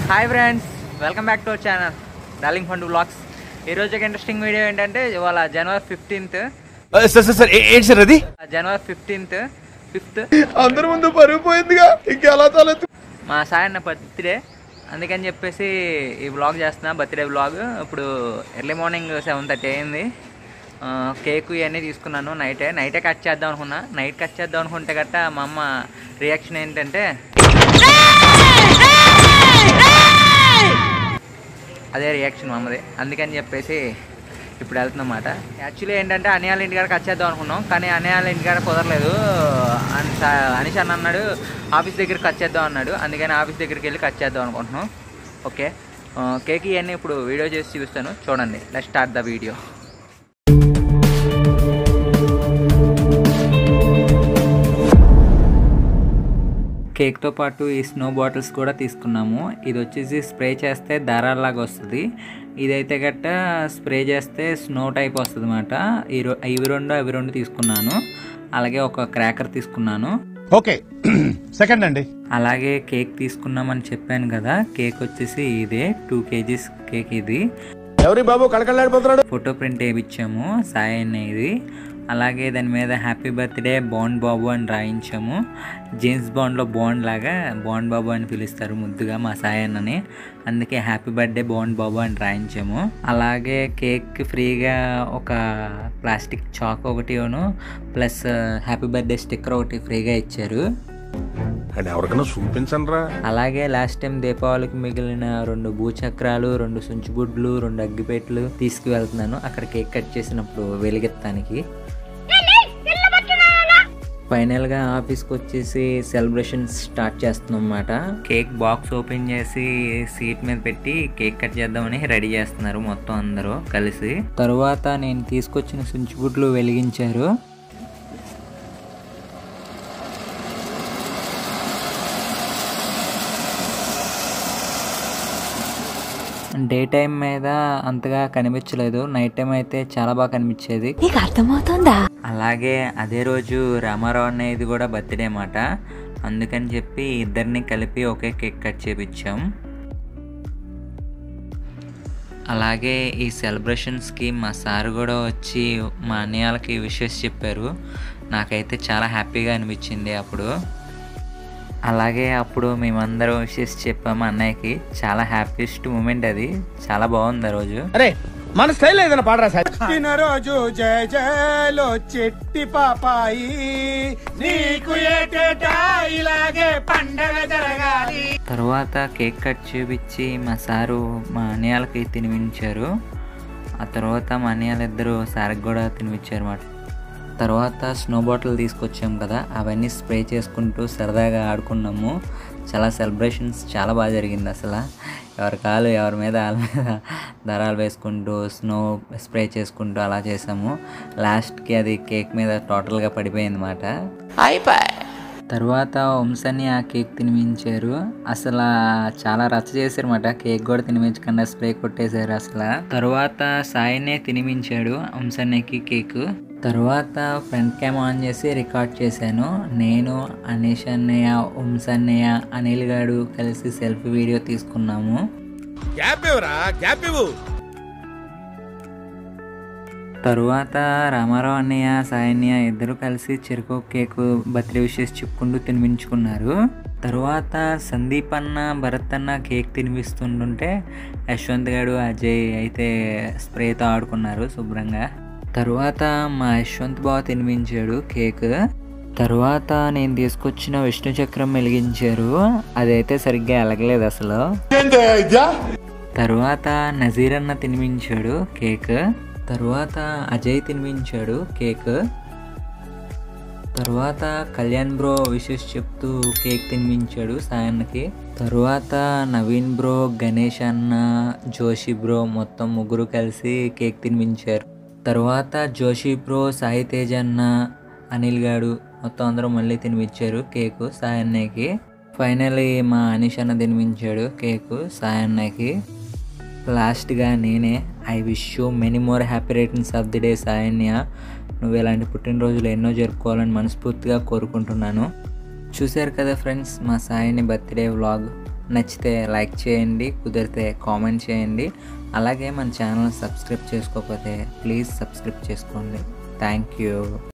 hi friends welcome back to our channel darling fun vlogs ఈరోజు ఒక interesting video ఏంటంటే ఇవాళ January fifteenth sir sir sir ఏ- ఏంటి సార్ అది జనవరి ఫిఫ్టీన్త్ ఫిఫ్త్ అందరి ముందు పరుగు పోయిందిగా ఇంకెలా తలెత్తు మా సాయన్న బర్త్డే అందుకని చెప్పేసి ఈ బ్లాగ్ చేస్తున్నా బర్త్డే బ్లాగ్ ఇప్పుడు ఎర్లీ మార్నింగ్ సెవెన్ థర్టీ అయింది ఆ, కేక్ ఇవన్నీ తీసుకున్నాను నైటే నైటే కట్ చేద్దాం అనుకున్నా నైట్ కట్ చేద్దాం అనుకుంటే గట్ట మా అమ్మ రియాక్షన్ ఏంటంటే అదే రియాక్షన్ మా అమ్మది అందుకని చెప్పేసి ఇప్పుడు వెళ్తున్నమాట యాక్చువల్లీ ఏంటంటే అనియాల ఇంటికాడ కట్ చేద్దాం అనుకున్నాం కానీ అనియాల ఇంటికాడ కుదరలేదు అని సా- అనిష్ అన్న అన్నాడు ఆఫీస్ దగ్గర కట్ చేద్దాం అన్నాడు అందుకని ఆఫీస్ దగ్గరికి వెళ్ళి కట్ చేద్దాం అనుకుంటున్నాం ఓకే ఆ, కేక్ ఇవన్నీ ఇప్పుడు వీడియో చేసి చూపిస్తాను చూడండి లెట్ స్టార్ట్ ద వీడియో కేక్తో పాటు ఈ స్నో బాటిల్స్ కూడా తీసుకున్నాము ఇది వచ్చేసి స్ప్రే చేస్తే దారాల్లాగా వస్తుంది ఇదైతే గట్ట స్ప్రే చేస్తే స్నో టైప్ వస్తుంది అనమాట ఇవి రెండు అవి రెండు తీసుకున్నాను అలాగే ఒక క్రాకర్ తీసుకున్నాను ఓకే సెకండ్ అండి అలాగే కేక్ తీసుకున్నామని చెప్పాను కదా కేక్ వచ్చేసి ఇదే టూ కేజీస్ కేక్ ఇది ఎవరి బాబు కళకళలాడిపోతున్నాడు ఫోటో ప్రింట్ వేయించాము సాయి అన్న ఇది అలాగే దాని మీద హ్యాపీ బర్త్డే బాండ్ బాబు అని రాయించాము జేమ్స్ బాండ్లో బాండ్ లాగా బాండ్ బాబు అని పిలుస్తారు ముద్దుగా మా సాయి అన్నని అందుకే హ్యాపీ బర్త్డే బాండ్ బాబు అని రాయించాము అలాగే కేక్ ఫ్రీగా ఒక ప్లాస్టిక్ చాక్ ఒకటిను ప్లస్ హ్యాపీ బర్త్డే స్టిక్కర్ ఒకటి ఫ్రీగా ఇచ్చారు అండ్ ఎవరికైనా చూపించండి రా అలాగే లాస్ట్ టైం దీపావళికి మిగిలిన రెండు భూచక్రాలు రెండు సుంచుబుడ్లు రెండు అగ్గిపెట్లు తీసుకువెళ్తున్నాను అక్కడ కేక్ కట్ చేసినప్పుడు వెలిగెత్తానికి ఫైనల్ గా ఆఫీస్కి వచ్చేసి సెలబ్రేషన్స్ స్టార్ట్ చేస్తున్నాం అన్నమాట కేక్ బాక్స్ ఓపెన్ చేసి సీట్ మీద పెట్టి కేక్ కట్ చేద్దామని రెడీ చేస్తున్నారు మొత్తం అందరూ కలిసి తరువాత నేను తీసుకొచ్చిన సుంచుబుడ్లు వెలిగించారు డే టైం మీద అంతగా కనిపించలేదు నైట్ టైం అయితే చాలా బాగా కనిపించేది నీకు అర్థమవుతుందా అలాగే అదే రోజు రామారావు అనేది కూడా బర్త్డే మాట అందుకని చెప్పి ఇద్దరిని కలిపి ఒకే కేక్ కట్ చేపించాం అలాగే ఈ సెలబ్రేషన్స్కి మా సార్ కూడా వచ్చి మా అన్నయ్యలకి విషెస్ చెప్పారు నాకైతే చాలా హ్యాపీగా అనిపించింది అప్పుడు అలాగే అప్పుడు మేమందరం విషెస్ చెప్పాము అన్నయ్యకి చాలా హ్యాపీయెస్ట్ మూమెంట్ అది చాలా బాగుంది ఆ రోజు అరే మన స్టైల్ ఏదైనా పాడరా సార్ రోజు జయ జయలో చెట్టి పాపాయి నీకు ఏటేటా ఇలాగే పండగ జరగాలి తర్వాత కేక్ కట్ చూపించి మా సారు మా అన్నయ్యలకి తినిపించారు ఆ తర్వాత మా అన్నయ్యలు ఇద్దరు సార్కి కూడా తినిపించారు అన్నమాట తర్వాత స్నో బాటిల్ తీసుకొచ్చాం కదా అవన్నీ స్ప్రే చేసుకుంటూ సరదాగా ఆడుకున్నాము చాలా సెలబ్రేషన్స్ చాలా బాగా జరిగింది అసలు ఎవరి కాలు ఎవరి మీద వాళ్ళ మీద దారాలు వేసుకుంటూ స్నో స్ప్రే చేసుకుంటూ అలా చేసాము లాస్ట్కి అది కేక్ మీద టోటల్గా పడిపోయింది అన్నమాట తర్వాత వంశని ఆ కేక్ తినిపించారు అసలు చాలా రచ్చ చేశారన్నమాట కేక్ కూడా తినిపించకుండా స్ప్రే కొట్టేశారు అసలు తర్వాత సాయినే తినిపించాడు వంశన్నకి కేక్ తర్వాత ఫ్రంట్ క్యామ్ ఆన్ చేసి రికార్డ్ చేశాను నేను అనీష్ అన్నయ్య వంశ అన్నయ్య అనిల్ గాడు కలిసి సెల్ఫీ వీడియో తీసుకున్నాము గ్యాప్ ఇవ్వరా గ్యాప్ ఇవ్వు తరువాత రామారావు అన్నయ్య సాయన్య ఇద్దరు కలిసి చెరుకు కేకు బర్త్డే విషెస్ చెప్పుకుంటూ తినిపించుకున్నారు తరువాత సందీప్ అన్న భరత్ అన్న కేక్ తినిపిస్తుంటుంటే యశ్వంత్ గారు అజయ్ అయితే స్ప్రేతో ఆడుకున్నారు శుభ్రంగా తరువాత మా యశ్వంత్ బావ తినిపించాడు కేక్ తరువాత నేను తీసుకొచ్చిన విష్ణు చక్రం వెలిగించారు అదైతే సరిగ్గా ఎలగలేదు అసలు తరువాత నజీర్ అన్న తినిపించాడు కేక్ తరువాత అజయ్ తినిపించాడు కేక్ తరువాత కళ్యాణ్ బ్రో విషెస్ చెప్తూ కేక్ తినిపించాడు సాయన్నకి తరువాత నవీన్ బ్రో గణేష్ అన్న జోషి బ్రో మొత్తం ముగ్గురు కలిసి కేక్ తినిపించారు తరువాత జోషి బ్రో సాయి తేజ్ అన్న అనిల్ గాడు మొత్తం అందరూ మళ్ళీ తినిపించారు కేకు సాయన్నకి ఫైనలీ మా అనీష్ అన్న తినిపించాడు కేకు సాయన్నకి లాస్ట్గా నేనే I wish you many more happy returns of the day సాయన్య నువ్వు ఇలాంటి పుట్టినరోజులు ఎన్నో జరుపుకోవాలని మనస్ఫూర్తిగా కోరుకుంటున్నాను చూశారు కదా ఫ్రెండ్స్ మా సాయిని బర్త్డే వ్లాగ్ నచ్చితే లైక్ చేయండి కుదిరితే కామెంట్ చేయండి అలాగే మన ఛానల్ సబ్స్క్రైబ్ చేసుకోకపోతే ప్లీజ్ సబ్స్క్రైబ్ చేసుకోండి థ్యాంక్ యూ